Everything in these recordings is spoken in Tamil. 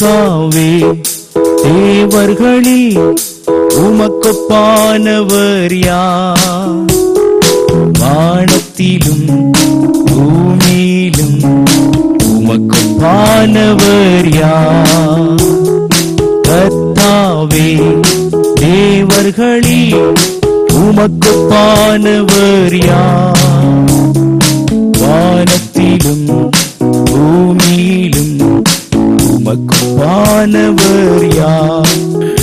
கர்த்தாவே தேவர்களில் உமக்கொப்பானவர் யார் வானத்திலும் பூமியிலும் உமக்கொப்பானவர் யார் கர்த்தாவே தேவர்களில் உமக்கொப்பானவர் யார் வானத்திலும் பூமியிலும் உமக்கொப்பானவர் யார்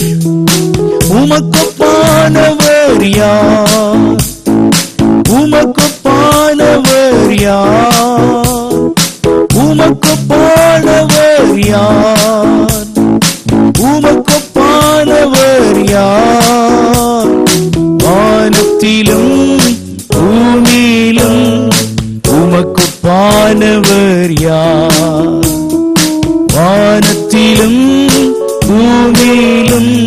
உமக்கொப்பானவர் யார் உமக்கொப்பானவர் யார் உமக்கொப்பானவர் யார் உமக்கொப்பானவர் யார் வானத்திலும் பூமியிலும் உமக்கொப்பானவர் யார் வானத்திலும் பூமியிலும்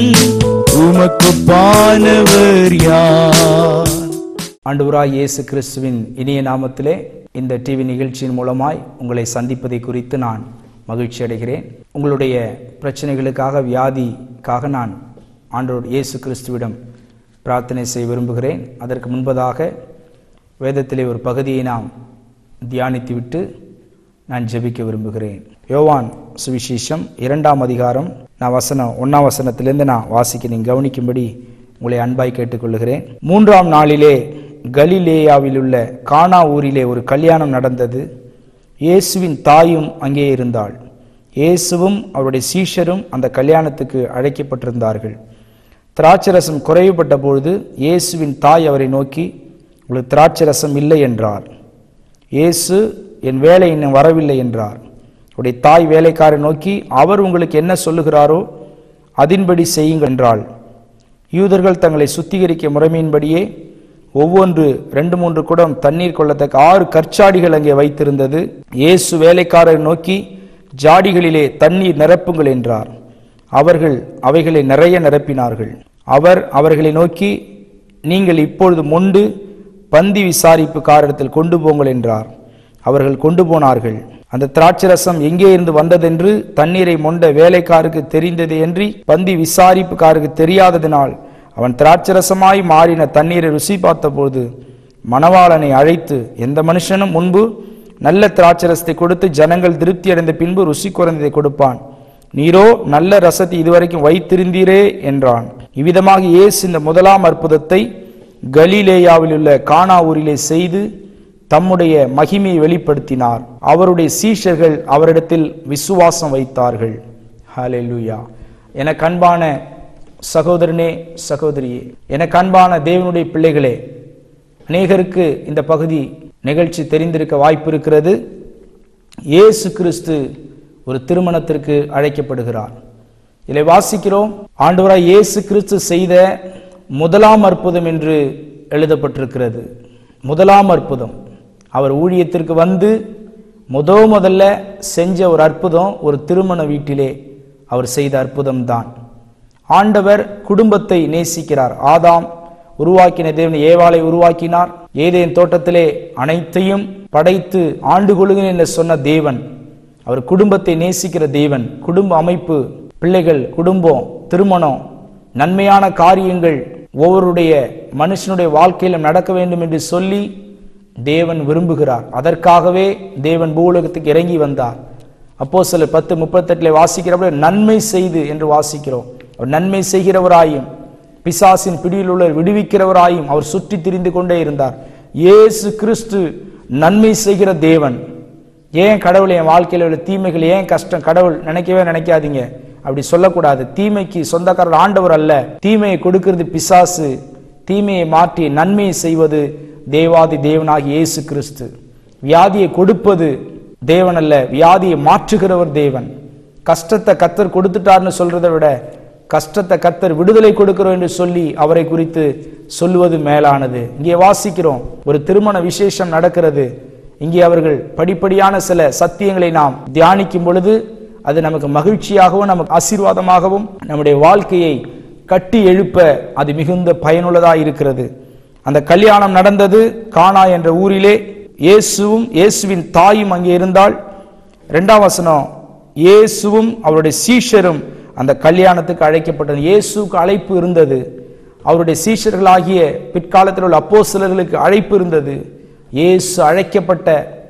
உமக்கொப்பானவர் யார் ஆண்டவராய் இயேசு கிறிஸ்துவின் இனிய நாமத்திலே இந்த டிவி நிகழ்ச்சியின் மூலமாய் உங்களை சந்திப்பதை குறித்து நான் மகிழ்ச்சி அடைகிறேன் உங்களுடைய பிரச்சனைகளுக்காக வியாதிக்காக நான் ஆண்டவர் இயேசு கிறிஸ்துவிடம் பிரார்த்தனை செய்ய விரும்புகிறேன் அதற்கு முன்பதாக வேதத்திலே ஒரு பகுதியை நாம் தியானித்துவிட்டு நான் ஜெபிக்க விரும்புகிறேன் யோவான் சுவிசேஷம் இரண்டாம் அதிகாரம் நான் வசனம் ஒன்னாம் வசனத்திலிருந்து நான் வாசிக்க நீங்கள் கவனிக்கும்படி உங்களை அன்பாய் கேட்டுக்கொள்கிறேன் மூன்றாம் நாளிலே கலிலேயாவில் உள்ள கானா ஊரிலே ஒரு கல்யாணம் நடந்தது இயேசுவின் தாயும் அங்கே இருந்தாள் இயேசுவும் அவருடைய சீஷரும் அந்த கல்யாணத்துக்கு அழைக்கப்பட்டிருந்தார்கள் திராட்சரசம் குறைவுபட்ட பொழுது இயேசுவின் தாய் அவரை நோக்கி உங்களுக்கு திராட்சரசம் இல்லை என்றார் இயேசு என் வேலை இன்னும் வரவில்லை என்றார் அவருடைய தாய் வேலைக்காரை நோக்கி அவர் உங்களுக்கு என்ன சொல்லுகிறாரோ அதின்படி செய்யுங்கள் என்றாள் யூதர்கள் தங்களை சுத்திகரிக்க முறைமையின்படியே ஒவ்வொன்று ரெண்டு மூன்று குடம் தண்ணீர் கொள்ளத்தக்க ஆறு கற்சாடிகள் அங்கே வைத்திருந்தது இயேசு வேலைக்காரரை நோக்கி ஜாடிகளிலே தண்ணீர் நிரப்புங்கள் என்றார் அவர்கள் அவைகளை நிறைய நிரப்பினார்கள் அவர் அவர்களை நோக்கி நீங்கள் இப்பொழுது மொண்டு பந்தி விசாரிப்புக்காரிடத்தில் கொண்டு போங்கள் என்றார் அவர்கள் கொண்டு போனார்கள் அந்த திராட்சரசம் எங்கே இருந்து வந்ததென்று தண்ணீரை மொண்ட வேலைக்காருக்கு தெரிந்தது என்று பந்தி விசாரிப்புக்காருக்கு தெரியாததினால் அவன் திராட்சரசமாய் மாறின தண்ணீரை ருசி பார்த்தபோது மணவாளனை அழைத்து எந்த மனுஷனும் முன்பு நல்ல திராட்சரசத்தை கொடுத்து ஜனங்கள் திருப்தி அடைந்த பின்பு ருசி குறைந்ததை கொடுப்பான் நீரோ நல்ல ரசத்தை இதுவரைக்கும் வைத்திருந்தீரே என்றான் இவ்விதமாக இயேசு இந்த முதலாம் அற்புதத்தை கலிலேயாவில் உள்ள கானா ஊரிலே செய்து தம்முடைய மகிமையை வெளிப்படுத்தினார் அவருடைய சீஷர்கள் அவரிடத்தில் விசுவாசம் வைத்தார்கள் ஹalleluya எனக்கு அன்பான சகோதரனே சகோதரியே எனக்கு அன்பான தேவனுடைய பிள்ளைகளே அநேகருக்கு இந்த பகுதி நிகழ்ச்சி தெரிந்திருக்க வாய்ப்பு இருக்கிறது இயேசு கிறிஸ்து ஒரு திருமணத்திற்கு அழைக்கப்படுகிறார் இதை வாசிக்கிறோம் ஆண்டவராய் இயேசு கிறிஸ்து செய்த முதலாம் அற்புதம் என்று எழுதப்பட்டிருக்கிறது முதலாம் அற்புதம் அவர் ஊழியத்திற்கு வந்து முத முதல்ல செஞ்ச ஒரு அற்புதம் ஒரு திருமண வீட்டிலே அவர் செய்த அற்புதம் தான் ஆண்டவர் குடும்பத்தை நேசிக்கிறார் ஆதாம் உருவாக்கின தேவன் ஏவாளை உருவாக்கினார் ஏதேன் தோட்டத்திலே அனைத்தையும் படைத்து ஆண்டு கொள்ளுங்கள் என்று சொன்ன தேவன் அவர் குடும்பத்தை நேசிக்கிற தேவன் குடும்ப அமைப்பு பிள்ளைகள் குடும்பம் திருமணம் நன்மையான காரியங்கள் ஒவ்வொருடைய மனுஷனுடைய வாழ்க்கையிலும் நடக்க வேண்டும் என்று சொல்லி தேவன் விரும்புகிறார் அதற்காகவே தேவன் பூலகத்துக்கு இறங்கி வந்தார் அப்போ சில பத்து முப்பத்தெட்டுல வாசிக்கிறப்ப நன்மை செய்து என்று வாசிக்கிறோம் அவர் நன்மை செய்கிறவராயும் பிசாசின் பிடியில் உள்ள விடுவிக்கிறவராயும் அவர் சுற்றி திரிந்து கொண்டே இருந்தார் இயேசு கிறிஸ்து நன்மை செய்கிற தேவன் ஏன் கடவுள் என் வாழ்க்கையில் உள்ள தீமைகள் ஏன் கஷ்டம் கடவுள் நினைக்கவே நினைக்காதீங்க அப்படி சொல்லக்கூடாது தீமைக்கு சொந்தக்காரர் ஆண்டவர் அல்ல தீமையை கொடுக்கிறது பிசாசு தீமையை மாற்றி நன்மையை செய்வது தேவாதி தேவனாகி இயேசு கிறிஸ்து வியாதியை கொடுப்பது தேவன் அல்ல வியாதியை மாற்றுகிறவர் தேவன் கஷ்டத்தை கத்தர் கொடுத்துட்டார்னு சொல்றதை விட கஷ்டத்தை கத்தர் விடுதலை கொடுக்கிறோம் என்று சொல்லி அவரை குறித்து சொல்லுவது மேலானது இங்கே வாசிக்கிறோம் ஒரு திருமண விசேஷம் நடக்கிறது இங்கே அவர்கள் படிப்படியான சில சத்தியங்களை நாம் தியானிக்கும் பொழுது அது நமக்கு மகிழ்ச்சியாகவும் நமக்கு ஆசீர்வாதமாகவும் நம்முடைய வாழ்க்கையை கட்டி எழுப்ப அது மிகுந்த பயனுள்ளதாக இருக்கிறது அந்த கல்யாணம் நடந்தது கானா என்ற ஊரிலே இயேசுவும் இயேசுவின் தாயும் அங்கே இருந்தால் இரண்டாம் வசனம் இயேசுவும் அவருடைய சீஷரும் அந்த கல்யாணத்துக்கு அழைக்கப்பட்டது இயேசுக்கு அழைப்பு இருந்தது அவருடைய சீஷர்களாகிய பிற்காலத்தில் உள்ள அப்போஸ்தலர்களுக்கு அழைப்பு இருந்தது இயேசு அழைக்கப்பட்ட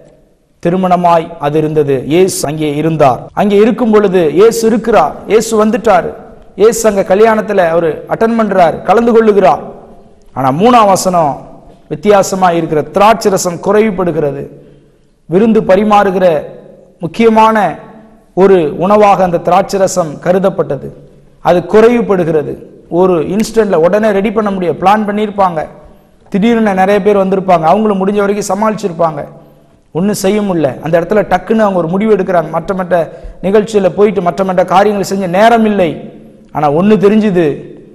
திருமணமாய் அது இருந்தது இயேசு அங்கே இருந்தார் அங்கே இருக்கும் பொழுது இயேசு இருக்கிறார் இயேசு வந்துட்டார் இயேசு அங்க கல்யாணத்துல அவர் அட்டன் பண்றார் கலந்து கொள்ளுகிறார் ஆனா மூணாம் வசனம் வித்தியாசமா இருக்கிற திராட்சை ரசம் குறைவுபடுகிறது விருந்து பரிமாறுகிற முக்கியமான ஒரு உணவாக அந்த திராட்சை ரசம் கருதப்பட்டது அது குறைவுபடுகிறது ஒரு இன்ஸ்டன்ட்ல உடனே ரெடி பண்ண முடியும் பிளான் பண்ணியிருப்பாங்க திடீர்னு நிறைய பேர் வந்திருப்பாங்க அவங்களும் முடிஞ்ச வரைக்கும் சமாளிச்சிருப்பாங்க ஒன்றும் செய்ய முடியல அந்த இடத்துல டக்குன்னு அவங்க ஒரு முடிவு எடுக்கிறாங்க மற்ற மற்ற நிகழ்ச்சியில் போயிட்டு மற்ற மற்ற காரியங்களை செஞ்ச நேரம் இல்லை ஆனால் ஒன்று தெரிஞ்சுது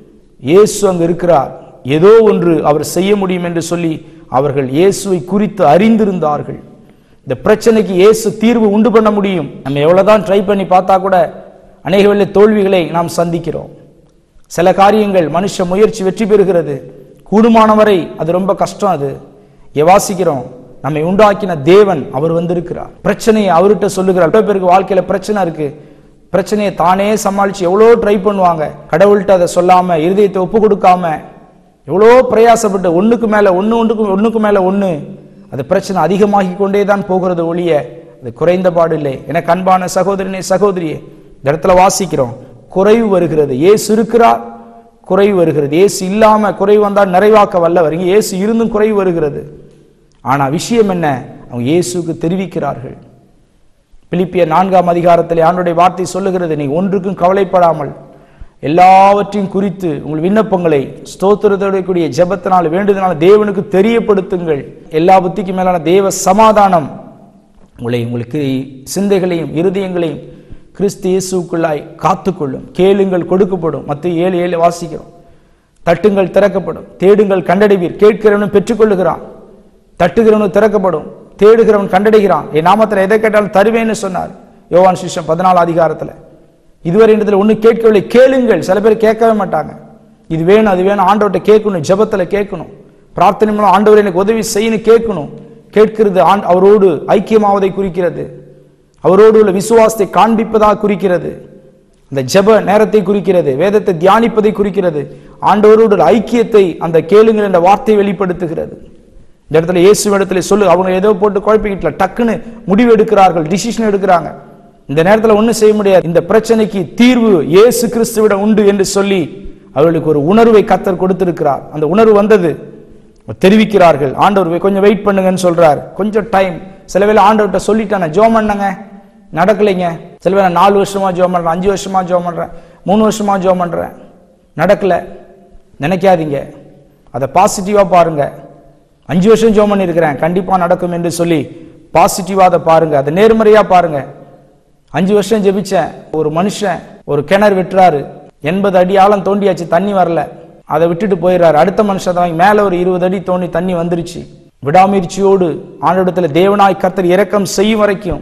இயேசு அங்கு இருக்கிறார் ஏதோ ஒன்று அவர் செய்ய முடியும் என்று சொல்லி அவர்கள் இயேசுவை குறித்து அறிந்திருந்தார்கள் இந்த பிரச்சனைக்கு இயேசு தீர்வு உண்டு பண்ண முடியும் நம்ம எவ்வளவுதான் ட்ரை பண்ணி பார்த்தா கூட அநேக வேளை தோல்விகளை நாம் சந்திக்கிறோம் சில காரியங்கள் மனுஷ முயற்சி வெற்றி பெறுகிறது கூடுமானவரை அது ரொம்ப கஷ்டம் அது இங்க வாசிக்கிறோம் நம்மை உண்டாக்கின தேவன் அவர் வந்திருக்கிறார் பிரச்சனையை அவர்கிட்ட சொல்லுகிறார் எவ்வளவு பேருக்கு வாழ்க்கையில பிரச்சனை இருக்கு பிரச்சனையை தானே சமாளிச்சு எவ்வளோ ட்ரை பண்ணுவாங்க கடவுள்கிட்ட அதை சொல்லாம இருதயத்தை ஒப்பு கொடுக்காம எவ்வளோ பிரயாசப்பட்டு ஒண்ணுக்கு மேல ஒண்ணு ஒன்றுக்கு ஒண்ணுக்கு மேல ஒண்ணு அது பிரச்சனை அதிகமாகி கொண்டே தான் போகிறது ஒழிய அது குறைந்த பாடு இல்லை எனக்கு அன்பான சகோதரனே சகோதரியே இந்த இடத்துல வாசிக்கிறோம் குறைவு வருகிறது இயேசு இருக்கிறார் குறைவு வருகிறது இயேசு இல்லாம குறைவு வந்தால் நிறைவாக்க வல்லவர் இங்கே இயேசு இருந்தும் குறைவு வருகிறது ஆனா விஷயம் என்ன அவங்க இயேசுக்கு தெரிவிக்கிறார்கள் பிலிப்பிய நான்காம் அதிகாரத்தில் ஆண்டுடைய வார்த்தை சொல்லுகிறது நீ ஒன்றுக்கும் கவலைப்படாமல் எல்லாவற்றையும் குறித்து உங்கள் விண்ணப்பங்களை ஸ்தோத்திரத்தோட கூடிய ஜெபத்தினால் வேண்டுதனால் தேவனுக்கு தெரியப்படுத்துங்கள் எல்லா புத்திக்கும் மேலான தேவ சமாதானம் உங்களை உங்களுக்கு சிந்தைகளையும் இருதயங்களையும் கிறிஸ்து இயேசுக்குள்ளாய் காத்துக்கொள்ளும் கேளுங்கள் கொடுக்கப்படும் மற்ற ஏழு ஏழு வாசிக்கிறோம் தட்டுங்கள் திறக்கப்படும் தேடுங்கள் கண்டடைவீர் கேட்கிறவனும் பெற்றுக்கொள்ளுகிறான் தட்டுகிறவனும் திறக்கப்படும் தேடுகிறவன் கண்டடைகிறான் என் நாமத்தில் எதை கேட்டாலும் தருவேன்னு சொன்னார் யோவான் சிஷ்யம் பதினாலு அதிகாரத்துல இதுவரை இடத்துல ஒண்ணு கேட்கவில்லை கேளுங்கள் சில பேர் கேட்கவே மாட்டாங்க இது வேணும் அது வேணும் ஆண்டவர்கிட்ட கேட்கணும் ஜெபத்துல கேட்கணும் பிரார்த்தனை மூலம் ஆண்டவர் எனக்கு உதவி செய்யணும் கேட்கணும் கேட்கிறது ஆண் அவரோடு ஐக்கியமாவதை குறிக்கிறது அவரோடு உள்ள விசுவாசத்தை காண்பிப்பதாக குறிக்கிறது அந்த ஜெப நேரத்தை குறிக்கிறது வேதத்தை தியானிப்பதை குறிக்கிறது ஆண்டவரோடு உள்ள ஐக்கியத்தை அந்த கேளுங்கள் என்ற வார்த்தை வெளிப்படுத்துகிறது இந்த இடத்துல இயேசு இடத்துல சொல்லு அவங்க ஏதோ போட்டு குழப்பிக்கிட்டல டக்குன்னு முடிவு எடுக்கிறார்கள் டிசிஷன் எடுக்கிறாங்க இந்த நேரத்தில் ஒன்றும் செய்ய முடியாது இந்த பிரச்சனைக்கு தீர்வு இயேசு கிறிஸ்துவிடம் உண்டு என்று சொல்லி அவர்களுக்கு ஒரு உணர்வை கத்தர் கொடுத்திருக்கிறார் அந்த உணர்வு வந்தது தெரிவிக்கிறார்கள் ஆண்டவர் கொஞ்சம் வெயிட் பண்ணுங்கன்னு சொல்றார் கொஞ்சம் டைம் சில வேளை ஆண்டவர்கிட்ட சொல்லிட்டானே ஜோம் பண்ணுங்க நடக்கலைங்க சில வேளை நாலு வருஷமா ஜோம் பண்றேன் அஞ்சு வருஷமா ஜோம் பண்றேன் மூணு வருஷமா ஜோம் பண்றேன் நடக்கல நினைக்காதீங்க அதை பாசிட்டிவா பாருங்க அஞ்சு வருஷம் ஜோம் பண்ணியிருக்கிறேன் கண்டிப்பா நடக்கும் என்று சொல்லி பாசிட்டிவா அதை பாருங்க அதை நேர்மறையா பாருங்க அஞ்சு வருஷம் ஜெபிச்சேன் ஒரு மனுஷன் ஒரு கிணறு வெட்டுறாரு எண்பது அடி ஆழம் தோண்டியாச்சு தண்ணி வரல அதை விட்டுட்டு போயிடுறாரு அடுத்த மனுஷன் அதை வாங்கி மேல ஒரு இருபது அடி தோண்டி தண்ணி வந்துருச்சு விடாமுயற்சியோடு ஆண்டவரிடத்துல தேவனாய் கர்த்தர் இரக்கம் செய்யும் வரைக்கும்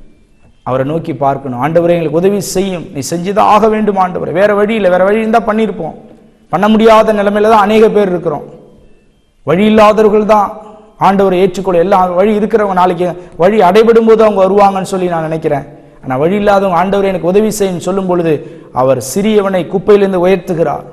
அவரை நோக்கி பார்க்கணும் ஆண்டவரே எங்களுக்கு உதவி செய்யும் நீ செஞ்சுதான் ஆக வேண்டும் ஆண்டவரே வேற வழி இல்லை வேற வழி இருந்தா பண்ணியிருப்போம் பண்ண முடியாத நிலைமையில தான் அநேக பேர் இருக்கிறோம் வழி இல்லாதவர்கள் தான் ஆண்டவரை ஏற்றுக்கொள்ள எல்லாம் வழி இருக்கிறவங்க நாளைக்கு வழி அடைபடும் போது அவங்க வருவாங்கன்னு சொல்லி நான் நினைக்கிறேன் ஆனால் வழி இல்லாதவங்க ஆண்டவர் எனக்கு உதவி செய்யும் சொல்லும் பொழுது அவர் சிறியவனை குப்பையிலிருந்து உயர்த்துகிறார்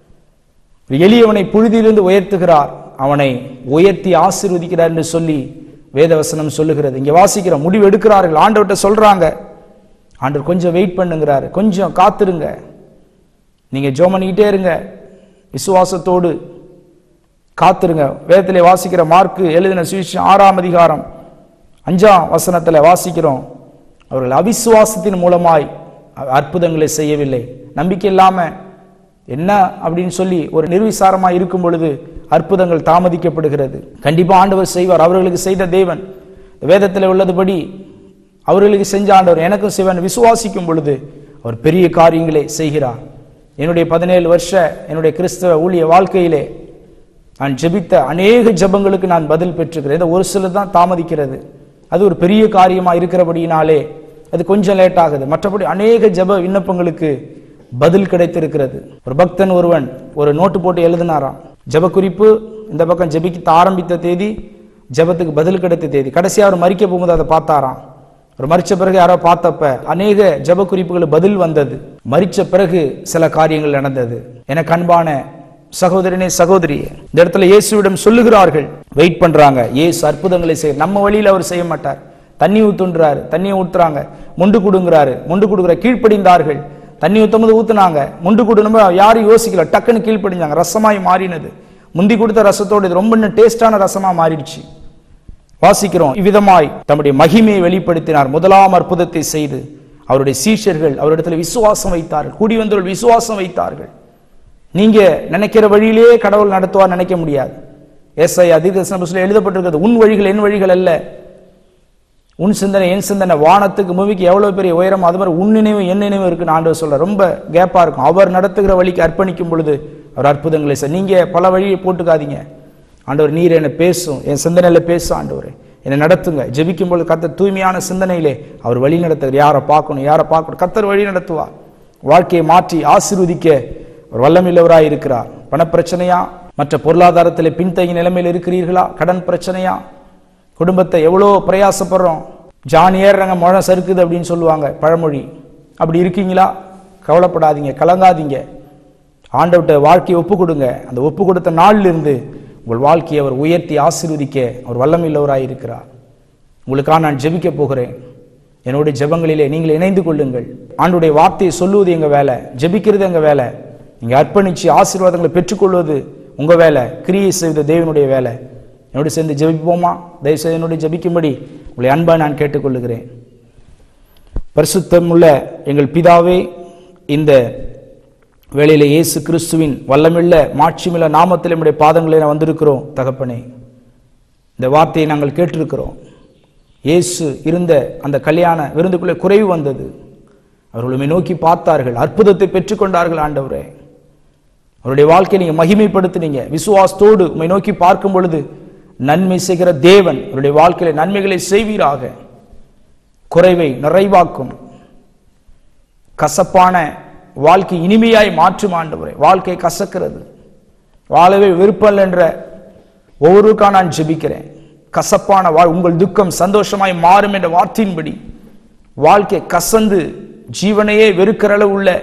எளியவனை புழுதியிலிருந்து உயர்த்துகிறார் அவனை உயர்த்தி ஆசீர்வதிக்கிறார் என்று சொல்லி வேதவசனம் சொல்லுகிறது இங்க வாசிக்கிறோம் முடிவு எடுக்கிறார்கள் ஆண்டவர்கிட்ட சொல்றாங்க ஆண்டவர் கொஞ்சம் வெயிட் பண்ணுங்கிறாரு கொஞ்சம் காத்துருங்க நீங்க ஜோம் பண்ணிக்கிட்டே இருங்க விசுவாசத்தோடு காத்துருங்க வேதத்திலே வாசிக்கிற மார்க்கு எழுதின சுவிசேஷம் ஆறாம் அதிகாரம் அஞ்சாம் வசனத்துல வாசிக்கிறோம் அவர்கள் அவிசுவாசத்தின் மூலமாய் அற்புதங்களை செய்யவில்லை நம்பிக்கை இல்லாம என்ன அப்படின்னு சொல்லி ஒரு நிர்விசாரமா இருக்கும் பொழுது அற்புதங்கள் தாமதிக்கப்படுகிறது கண்டிப்பா ஆண்டவர் செய்வார் அவர்களுக்கு செய்த தேவன் வேதத்தில் உள்ளதுபடி அவர்களுக்கு செஞ்ச ஆண்டவர் எனக்கும் செய்வான் விசுவாசிக்கும் பொழுது அவர் பெரிய காரியங்களை செய்கிறார் என்னுடைய பதினேழு வருஷ என்னுடைய கிறிஸ்தவ ஊழிய வாழ்க்கையிலே நான் ஜெபித்த அநேக ஜெபங்களுக்கு நான் பதில் பெற்றுக்கிறேன் ஏதோ ஒரு சிலர் தான் தாமதிக்கிறது அது ஒரு பெரிய காரியமா இருக்கிறபடியினாலே அது கொஞ்சம் லேட் ஆகுது மற்றபடி அநேக ஜெப விண்ணப்பங்களுக்கு பதில் கிடைத்திருக்கிறது ஒரு பக்தன் ஒருவன் ஒரு நோட்டு போட்டு எழுதினாராம் ஜெப குறிப்பு இந்த பக்கம் ஜெபிக்க ஆரம்பித்த தேதி ஜெபத்துக்கு பதில் கிடைத்த தேதி கடைசியா அவர் மறிக்க போகும்போது அதை பார்த்தாராம் ஒரு மரிச்ச பிறகு யாரோ பார்த்தப்ப அநேக ஜெப குறிப்புகள் பதில் வந்தது மரிச்ச பிறகு சில காரியங்கள் நடந்தது என கண்பான சகோதரனே சகோதரியே இந்த இடத்துல இயேசுவிடம் சொல்லுகிறார்கள் வெயிட் பண்றாங்க இயேசு அற்புதங்களை செய்ய நம்ம வழியில அவர் செய்ய மாட்டார் தண்ணி ஊத்துன்றாரு தண்ணியை ஊத்துறாங்க முண்டு கொடுங்கிறாரு முண்டு கொடுக்குற கீழ்ப்படிந்தார்கள் தண்ணி ஊத்தும் போது ஊத்துனாங்க முண்டு கொடுணும் யாரும் யோசிக்கல டக்குன்னு கீழ்ப்படிஞ்சாங்க ரசமாய் மாறினது முந்தி கொடுத்த ரசத்தோடு இது ரொம்ப டேஸ்டான ரசமா மாறிடுச்சு வாசிக்கிறோம் இவ்விதமாய் தம்முடைய மகிமையை வெளிப்படுத்தினார் முதலாம் அற்புதத்தை செய்து அவருடைய சீஷர்கள் அவரிடத்துல விசுவாசம் வைத்தார்கள் கூடி வந்தவர்கள் விசுவாசம் வைத்தார்கள் நீங்க நினைக்கிற வழியிலேயே கடவுள் நடத்துவார் நினைக்க முடியாது எஸ்ஐ அதிகசன புஸ்தகத்தில் எழுதப்பட்டிருக்கிறது உன் வழிகள் என் வழிகள் அல்ல உன் சிந்தனை என் சிந்தனை வானத்துக்கு பூமிக்கு எவ்வளவு பெரிய உயரம் அது மாதிரி உன் நினைவு என் நினைவு இருக்குன்னு ஆண்டவர் சொல்ல ரொம்ப கேப்பா இருக்கும் அவர் நடத்துகிற வழிக்கு அர்ப்பணிக்கும் பொழுது அவர் அற்புதங்களை செய்ய நீங்க பல வழியை போட்டுக்காதீங்க ஆண்டவர் நீர் என்னை பேசும் என் சிந்தனையில பேசும் ஆண்டவர் என்னை நடத்துங்க ஜெபிக்கும் பொழுது கத்தர் தூய்மையான சிந்தனையிலே அவர் வழி நடத்துகிறார் யாரை பார்க்கணும் யாரை பார்க்கணும் கத்தர் வழி நடத்துவார் வாழ்க்கையை மாற்றி ஆசீர்வதிக்க ஒரு வல்லமில்லவராய் இருக்கிறார் பணப்பிரச்சனையா மற்ற பொருளாதாரத்தில் பின்தங்கிய நிலைமையில் இருக்கிறீர்களா கடன் பிரச்சனையா குடும்பத்தை எவ்வளோ பிரயாசப்படுறோம் ஜான் ஏறுறாங்க முழம் சறுக்குது அப்படின்னு சொல்லுவாங்க பழமொழி அப்படி இருக்கீங்களா கவலைப்படாதீங்க கலங்காதீங்க ஆண்டவர்கிட்ட வாழ்க்கையை ஒப்பு கொடுங்க அந்த ஒப்பு கொடுத்த நாளில் இருந்து உங்கள் வாழ்க்கையை அவர் உயர்த்தி ஆசீர்வதிக்க அவர் வல்லமில்லவராய் இருக்கிறார் உங்களுக்காக நான் ஜெபிக்க போகிறேன் என்னுடைய ஜெபங்களிலே நீங்கள் இணைந்து கொள்ளுங்கள் ஆண்டுடைய வார்த்தையை சொல்லுவது எங்க வேலை ஜெபிக்கிறது எங்க வேலை நீங்க அர்ப்பணிச்சு ஆசீர்வாதங்களை பெற்றுக்கொள்வது உங்க வேலை கிரியை செய்த தேவனுடைய வேலை என்னோடு சேர்ந்து ஜெபிப்போமா தயவுசெய்து என்னுடைய ஜெபிக்கும்படி உங்களை அன்பா நான் கேட்டுக்கொள்ளுகிறேன் பரிசுத்தம் உள்ள எங்கள் பிதாவே இந்த வேளையிலே இயேசு கிறிஸ்துவின் வல்லமில்ல மாட்சிமில்ல நாமத்தில் நம்முடைய பாதங்களை நான் வந்திருக்கிறோம் தகப்பனே இந்த வார்த்தையை நாங்கள் கேட்டிருக்கிறோம் இயேசு இருந்த அந்த கல்யாண விருந்துக்குள்ளே குறைவு வந்தது அவர்கள் உம்மை நோக்கி பார்த்தார்கள் அற்புதத்தை பெற்றுக்கொண்டார்கள் ஆண்டவரே அவருடைய வாழ்க்கையை நீங்க மகிமைப்படுத்தினீங்க விசுவாசத்தோடு உம்மை நோக்கி பார்க்கும் பொழுது நன்மை செய்கிற தேவன் அவருடைய வாழ்க்கையில நன்மைகளை செய்வீராக குறைவை நிறைவாக்கும் கசப்பான வாழ்க்கை இனிமையாய் மாற்றும் ஆண்டவரே வாழ்க்கை கசக்கிறது வாழவே விருப்பம் என்ற ஒவ்வொருக்கா நான் ஜெபிக்கிறேன் கசப்பான வாழ் உங்கள் துக்கம் சந்தோஷமாய் மாறும் என்ற வார்த்தையின்படி வாழ்க்கை கசந்து ஜீவனையே வெறுக்கிற அளவு உள்ள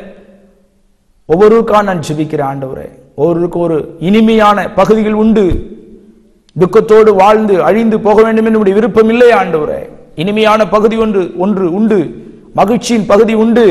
ஒவ்வொருக்கா நான் ஜெபிக்கிறேன் ஆண்டவரே ஒவ்வொருக்கும் ஒரு இனிமையான பகுதிகள் உண்டு துக்கத்தோடு வாழ்ந்து அழிந்து போக வேண்டும் என்று உம்முடைய விருப்பம் இல்லை ஆண்டவரே இனிமையான பகுதி ஒன்று ஒன்று உண்டு மகிழ்ச்சியின் பகுதி உண்டு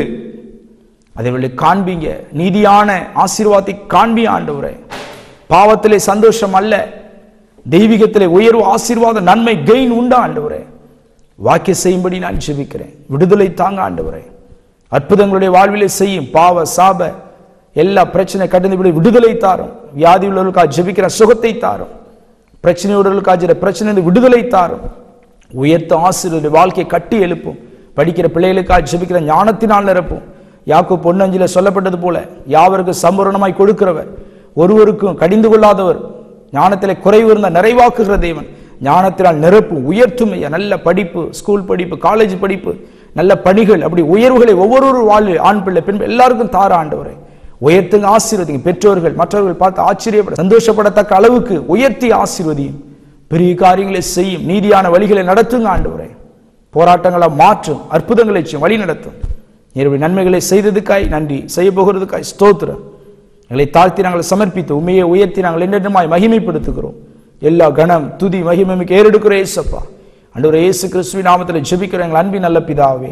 அதை அவர்களை காண்பீங்க நீதியான ஆசீர்வாதத்தை காண்பி ஆண்டவரே பாவத்திலே சந்தோஷம் அல்ல தெய்வீகத்திலே உயர்வு ஆசீர்வாத நன்மை கெயின் உண்டா ஆண்டவரே வாக்கிய செய்யும்படி நான் ஜெபிக்கிறேன் விடுதலை தாங்க ஆண்டவரே அற்புதங்களுடைய வாழ்விலே செய்யும் பாவ சாப எல்லா பிரச்சனை கடந்து விட விடுதலை தாரும் வியாதி உள்ளவர்களுக்காக ஜெபிக்கிற சுகத்தை தாரும் பிரச்சனையுள்ளவர்களுக்காக பிரச்சனை விடுதலை தாரும் உயர்த்த ஆசிரியருடைய வாழ்க்கையை கட்டி எழுப்பும் படிக்கிற பிள்ளைகளுக்காக ஜெபிக்கிற ஞானத்தினால் நிரப்பும் யாக்கோ பொன்னஞ்சில சொல்லப்பட்டது போல யாவருக்கு சம்பூரணமாய் கொடுக்கிறவர் ஒருவருக்கும் கடிந்து கொள்ளாதவர் ஞானத்திலே குறைவு இருந்த நிறைவாக்குகிற தேவன் ஞானத்தினால் நிரப்பும் உயர்த்தும் ஐயா நல்ல படிப்பு ஸ்கூல் படிப்பு காலேஜ் படிப்பு நல்ல பணிகள் அப்படி உயர்வுகளை ஒவ்வொரு வாழ்வு ஆண் பிள்ளை பெண் பிள்ளை, எல்லாருக்கும் தார ஆண்டவரே உயர்த்துங்க ஆசீர்வதிங்க பெற்றோர்கள் மற்றவர்கள் பார்த்து ஆச்சரியப்பட சந்தோஷப்படத்தக்க அளவுக்கு உயர்த்தி ஆசீர்வதியும் பெரிய காரியங்களை செய்யும் நீதியான வழிகளை நடத்துங்க ஆண்டவரே போராட்டங்களை மாற்றும் அற்புதங்களை செய்யும் வழி நடத்தும் என்னுடைய நன்மைகளை செய்ததுக்காய் நன்றி செய்ய போகிறதுக்காய் ஸ்தோத்திரம் எங்களை தாழ்த்தி நாங்கள் சமர்ப்பித்து உண்மையை உயர்த்தி நாங்கள் என்னென்னமாய் மகிமைப்படுத்துகிறோம் எல்லா கணம் துதி மகிமைக்கு ஏறெடுக்கிற ஏசப்பா அன்றுவரை இயேசு கிறிஸ்துவின் நாமத்தில் ஜெபிக்கிற எங்கள் அன்பின் நல்ல பிதாவே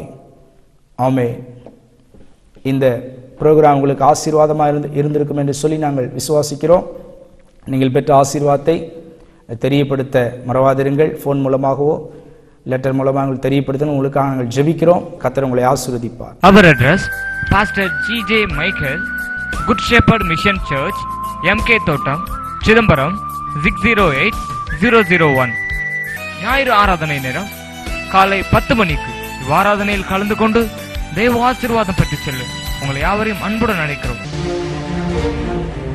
ஆமே இந்த ப்ரோக்ராம் உங்களுக்கு ஆசீர்வாதமாக இருந்து இருந்திருக்கும் என்று சொல்லி நாங்கள் விசுவாசிக்கிறோம் நீங்கள் பெற்ற ஆசீர்வாதத்தை தெரியப்படுத்த மறவாதிருங்கள் ஃபோன் மூலமாகவோ லெட்டர் மூலமாக உங்களுக்கு தெரியப்படுத்தணும் உங்களுக்காக நாங்கள் ஜெபிக்கிறோம் கத்தர் உங்களை ஆசீர்வதிப்பார் Our address Pastor G.J. Michael, Good Shepherd Mission Church, MK Thotam, Chidambaram, 608001. ஞாயிறு ஆராதனை நேரம் காலை பத்து மணிக்கு இவ்வாராதனையில் கலந்து கொண்டு தெய்வ ஆசீர்வாதம் பெற்றுச் செல்லும் உங்களை யாவரையும் அன்புடன் அழைக்கிறோம்